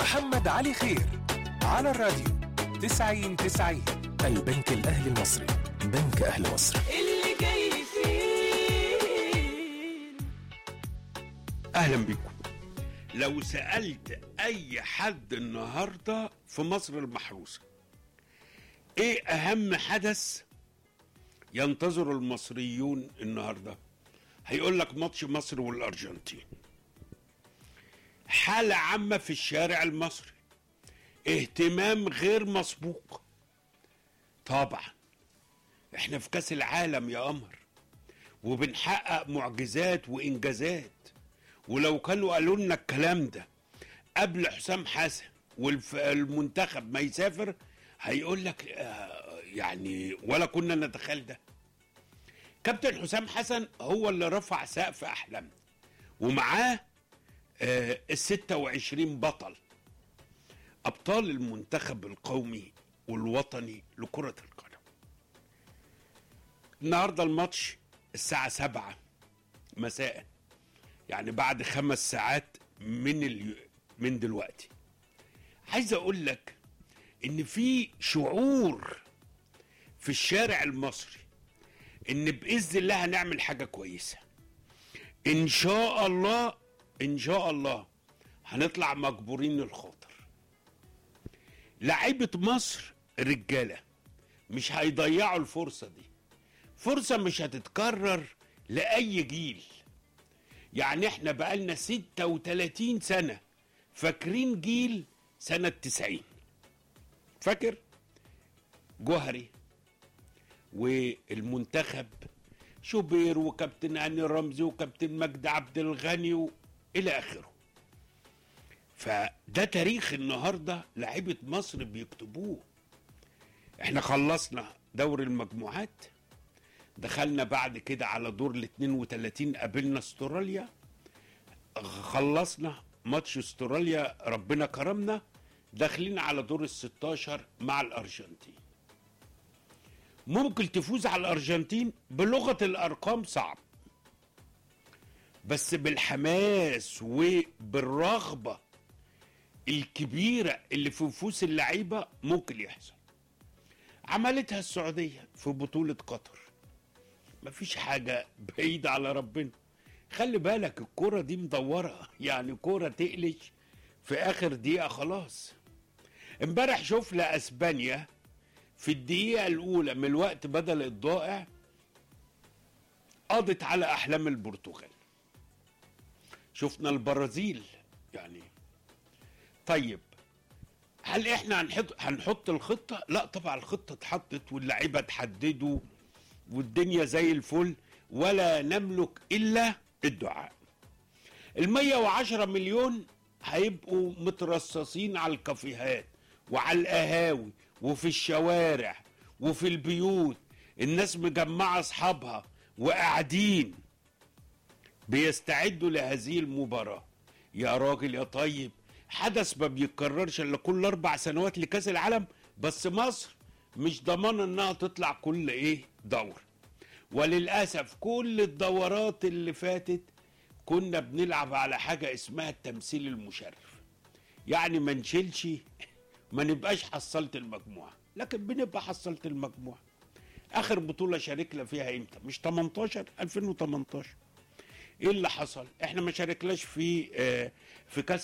محمد علي خير على الراديو 90 90 البنك الأهلي المصري بنك أهل مصر اللي جاي فيه اهلا بكم لو سالت اي حد النهارده في مصر المحروسه ايه اهم حدث ينتظر المصريون النهارده هيقول لك ماتش مصر والارجنتين حاله عامه في الشارع المصري اهتمام غير مسبوق طبعا احنا في كاس العالم يا قمر وبنحقق معجزات وانجازات ولو كانوا قالوا لنا الكلام ده قبل حسام حسن والمنتخب ما يسافر هيقول لك آه، يعني ولا كنا نتخيل ده كابتن حسام حسن هو اللي رفع سقف احلامنا ومعاه آه، ال 26 بطل ابطال المنتخب القومي والوطني لكره القدم النهارده الماتش الساعه 7 مساء يعني بعد خمس ساعات من ال... من دلوقتي عايز اقول لك ان في شعور في الشارع المصري ان باذن الله هنعمل حاجه كويسه ان شاء الله ان شاء الله هنطلع مجبورين الخاطر لعيبه مصر رجاله مش هيضيعوا الفرصه دي فرصه مش هتتكرر لاي جيل يعني احنا بقالنا 36 سنة فاكرين جيل سنة 90 فاكر جوهري والمنتخب شوبير وكابتن هاني رمزي وكابتن مجدي عبد الغني و... الى اخره فده تاريخ النهارده لعيبه مصر بيكتبوه احنا خلصنا دور المجموعات دخلنا بعد كده على دور ال 32 قابلنا استراليا خلصنا ماتش استراليا ربنا كرمنا داخلين على دور ال 16 مع الارجنتين ممكن تفوز على الارجنتين بلغه الارقام صعب بس بالحماس وبالرغبه الكبيره اللي في نفوس اللعيبه ممكن يحصل عملتها السعوديه في بطوله قطر مفيش حاجة بعيدة على ربنا خلي بالك الكرة دي مدورة يعني كرة تقلش في آخر دقيقة خلاص امبارح شفنا اسبانيا في الدقيقة الأولى من الوقت بدل الضائع قضت على أحلام البرتغال شفنا البرازيل يعني طيب هل احنا هنحط هنحط الخطة؟ لا طبعا الخطة اتحطت واللعيبة اتحددوا والدنيا زي الفل ولا نملك الا الدعاء المية وعشرة مليون هيبقوا مترصصين على الكافيهات وعلى القهاوي وفي الشوارع وفي البيوت الناس مجمعة أصحابها وقاعدين بيستعدوا لهذه المباراة يا راجل يا طيب حدث ما بيتكررش الا كل اربع سنوات لكاس العالم بس مصر مش ضمان انها تطلع كل ايه دور وللاسف كل الدورات اللي فاتت كنا بنلعب على حاجه اسمها التمثيل المشرف يعني ما نشيلش ما نبقاش حصلت المجموعه لكن بنبقى حصلت المجموعه اخر بطوله شاركنا فيها امتى مش 18 2018 ايه اللي حصل احنا ما شاركناش في آه، في كاس